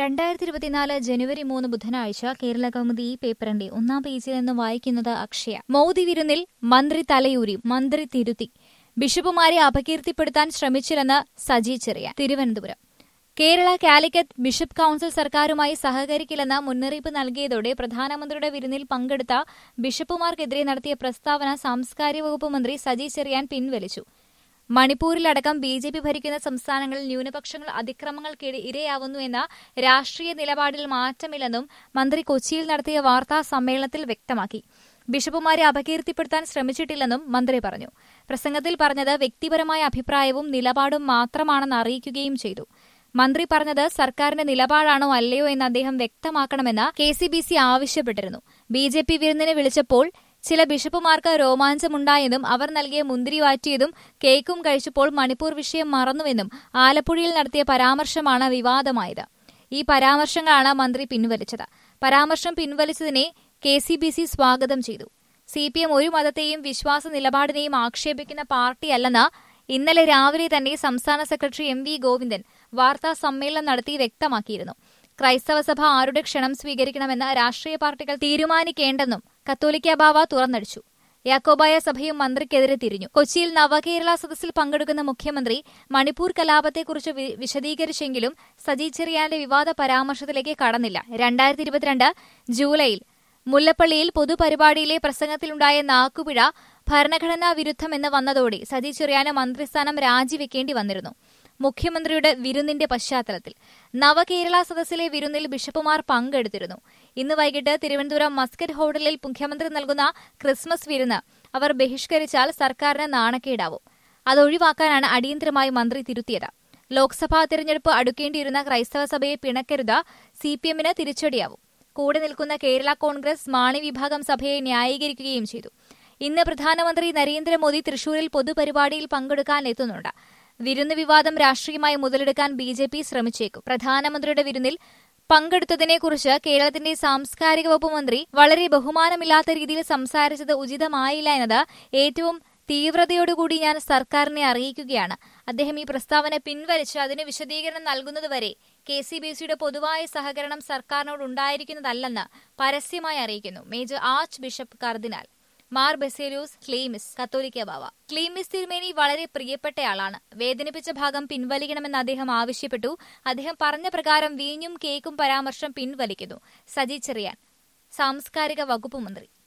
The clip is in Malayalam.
രണ്ടായിരത്തി ഇരുപത്തിനാല് ജനുവരി മൂന്ന് ബുധനാഴ്ച കേരള കൗമുദി ഈ പേപ്പറിന്റെ ഒന്നാം പേജിൽ നിന്ന് വായിക്കുന്നത് അക്ഷയ മോദി വിരുന്നിൽ മന്ത്രി തലയൂരി മന്ത്രി തിരുത്തി ബിഷപ്പുമാരെ അപകീർത്തിപ്പെടുത്താൻ ശ്രമിച്ചില്ലെന്ന് Saji Cherian Thiruvananthapuram Kerala Catholic bishop council സർക്കാരുമായി സഹകരിക്കില്ലെന്ന മുന്നറിയിപ്പ് നൽകിയതോടെ പ്രധാനമന്ത്രിയുടെ വിരുന്നിൽ പങ്കെടുത്ത ബിഷപ്പുമാർക്കെതിരെ നടത്തിയ പ്രസ്താവന സാംസ്കാരിക വകുപ്പ് മന്ത്രി സജി ചെറിയാൻ പിൻവലിച്ചു മണിപ്പൂരിലടക്കം ബി ജെ പി ഭരിക്കുന്ന സംസ്ഥാനങ്ങളിൽ ന്യൂനപക്ഷങ്ങൾ അതിക്രമങ്ങൾക്ക് ഇരയാവുന്നു എന്ന രാഷ്ട്രീയ നിലപാടിൽ മാറ്റമില്ലെന്നും മന്ത്രി കൊച്ചിയിൽ നടത്തിയ വാർത്താ സമ്മേളനത്തിൽ വ്യക്തമാക്കി ബിഷപ്പുമാരെ അപകീർത്തിപ്പെടുത്താൻ ശ്രമിച്ചിട്ടില്ലെന്നും മന്ത്രി പറഞ്ഞു പ്രസംഗത്തിൽ പറഞ്ഞത് വ്യക്തിപരമായ അഭിപ്രായവും നിലപാടും മാത്രമാണെന്ന് അറിയിക്കുകയും ചെയ്തു മന്ത്രി പറഞ്ഞത് സർക്കാരിന്റെ നിലപാടാണോ അല്ലയോ എന്ന് അദ്ദേഹം വ്യക്തമാക്കണമെന്ന് കെ സി ബി സി ആവശ്യപ്പെട്ടിരുന്നു ബി ജെ പി വിരുന്നിന് വിളിച്ചപ്പോൾ ചില ബിഷപ്പുമാർക്ക് രോമാഞ്ചമുണ്ടായെന്നും അവർ നൽകിയ മുന്തിരി വാറ്റിയതും കേക്കും കഴിച്ചപ്പോൾ മണിപ്പൂർ വിഷയം മറന്നുവെന്നും ആലപ്പുഴയിൽ നടത്തിയ പരാമർശമാണ് വിവാദമായത് ഈ പരാമർശങ്ങളാണ് മന്ത്രി പിൻവലിച്ചത് പരാമർശം പിൻവലിച്ചതിനെ കെ സി ബി സി സ്വാഗതം ചെയ്തു സി പി എം ഒരു മതത്തെയും വിശ്വാസ നിലപാടിനെയും ആക്ഷേപിക്കുന്ന പാർട്ടിയല്ലെന്ന് ഇന്നലെ രാവിലെ തന്നെ സംസ്ഥാന സെക്രട്ടറി എം വി ഗോവിന്ദൻ വാർത്താ സമ്മേളനം നടത്തി വ്യക്തമാക്കിയിരുന്നു ക്രൈസ്തവ സഭ ആരുടെ ക്ഷണം സ്വീകരിക്കണമെന്ന് രാഷ്ട്രീയ പാർട്ടികൾ തീരുമാനിക്കേണ്ടെന്നും കത്തോലിക്ക ബാവ തുറന്നടിച്ചു യാക്കോബായ സഭയും മന്ത്രിക്കെതിരെ തിരിഞ്ഞു കൊച്ചിയിൽ നവകേരള സദസ്സിൽ പങ്കെടുക്കുന്ന മുഖ്യമന്ത്രി മണിപ്പൂർ കലാപത്തെക്കുറിച്ച് വിശദീകരിച്ചെങ്കിലും സജി ചെറിയാന്റെ വിവാദ പരാമർശത്തിലേക്ക് കടന്നില്ല രണ്ടായിരത്തി ഇരുപത്തിരണ്ട് ജൂലൈയിൽ മുല്ലപ്പള്ളിയിൽ പൊതുപരിപാടിയിലെ പ്രസംഗത്തിലുണ്ടായ നാക്കുപിഴ ഭരണഘടനാ വിരുദ്ധമെന്ന് വന്നതോടെ സജി ചെറിയാന് മന്ത്രിസ്ഥാനം രാജിവെക്കേണ്ടി വന്നിരുന്നു മുഖ്യമന്ത്രിയുടെ വിരുന്നിന്റെ പശ്ചാത്തലത്തിൽ നവകേരള സദസ്സിലെ വിരുന്നിൽ ബിഷപ്പുമാർ പങ്കെടുത്തിരുന്നു ഇന്ന് വൈകിട്ട് തിരുവനന്തപുരം മസ്കറ്റ് ഹോട്ടലിൽ മുഖ്യമന്ത്രി നൽകുന്ന ക്രിസ്മസ് വിരുന്ന് അവർ ബഹിഷ്കരിച്ചാൽ സർക്കാരിന് നാണക്കേടാവും അതൊഴിവാക്കാനാണ് അടിയന്തരമായി മന്ത്രി തിരുത്തിയത് ലോക്സഭാ തെരഞ്ഞെടുപ്പ് അടുക്കേണ്ടിയിരുന്ന ക്രൈസ്തവ സഭയെ പിണക്കരുത് സി പി എമ്മിന് തിരിച്ചടിയാവും കൂടെ നിൽക്കുന്ന കേരള കോൺഗ്രസ് മാണി വിഭാഗം സഭയെ ന്യായീകരിക്കുകയും ചെയ്തു ഇന്ന് പ്രധാനമന്ത്രി നരേന്ദ്രമോദി തൃശൂരിൽ പൊതുപരിപാടിയിൽ പങ്കെടുക്കാൻ എത്തുന്നുണ്ട് വിരുന്ന് വിവാദം രാഷ്ട്രീയമായി മുതലെടുക്കാൻ ബി ജെ പി ശ്രമിച്ചേക്കും പ്രധാനമന്ത്രിയുടെ വിരുന്നിൽ പങ്കെടുത്തതിനെക്കുറിച്ച് കേരളത്തിന്റെ സാംസ്കാരിക വകുപ്പ് മന്ത്രി വളരെ ബഹുമാനമില്ലാത്ത രീതിയിൽ സംസാരിച്ചത് ഉചിതമായില്ല എന്നത് ഏറ്റവും തീവ്രതയോടുകൂടി ഞാൻ സർക്കാരിനെ അറിയിക്കുകയാണ് അദ്ദേഹം ഈ പ്രസ്താവന പിൻവലിച്ച് അതിന് വിശദീകരണം നൽകുന്നതുവരെ കെ സി ബി സിയുടെ പൊതുവായ സഹകരണം സർക്കാരിനോട് ഉണ്ടായിരിക്കുന്നതല്ലെന്ന് പരസ്യമായി അറിയിക്കുന്നു മേജർ ആർച്ച് ബിഷപ്പ് കർദിനാൾ മാർ ബെസേലൂസ് ക്ലീമിസ് കത്തോലിക്ക ബാവ ക്ലീമിസ് തിരുമേനി വളരെ പ്രിയപ്പെട്ടയാളാണ് വേദനിപ്പിച്ച ഭാഗം പിൻവലിക്കണമെന്ന് അദ്ദേഹം ആവശ്യപ്പെട്ടു അദ്ദേഹം പറഞ്ഞ പ്രകാരം വീഞ്ഞും കേക്കും പരാമർശം പിൻവലിക്കുന്നു സജി ചെറിയാൻ സാംസ്കാരിക വകുപ്പ് മന്ത്രി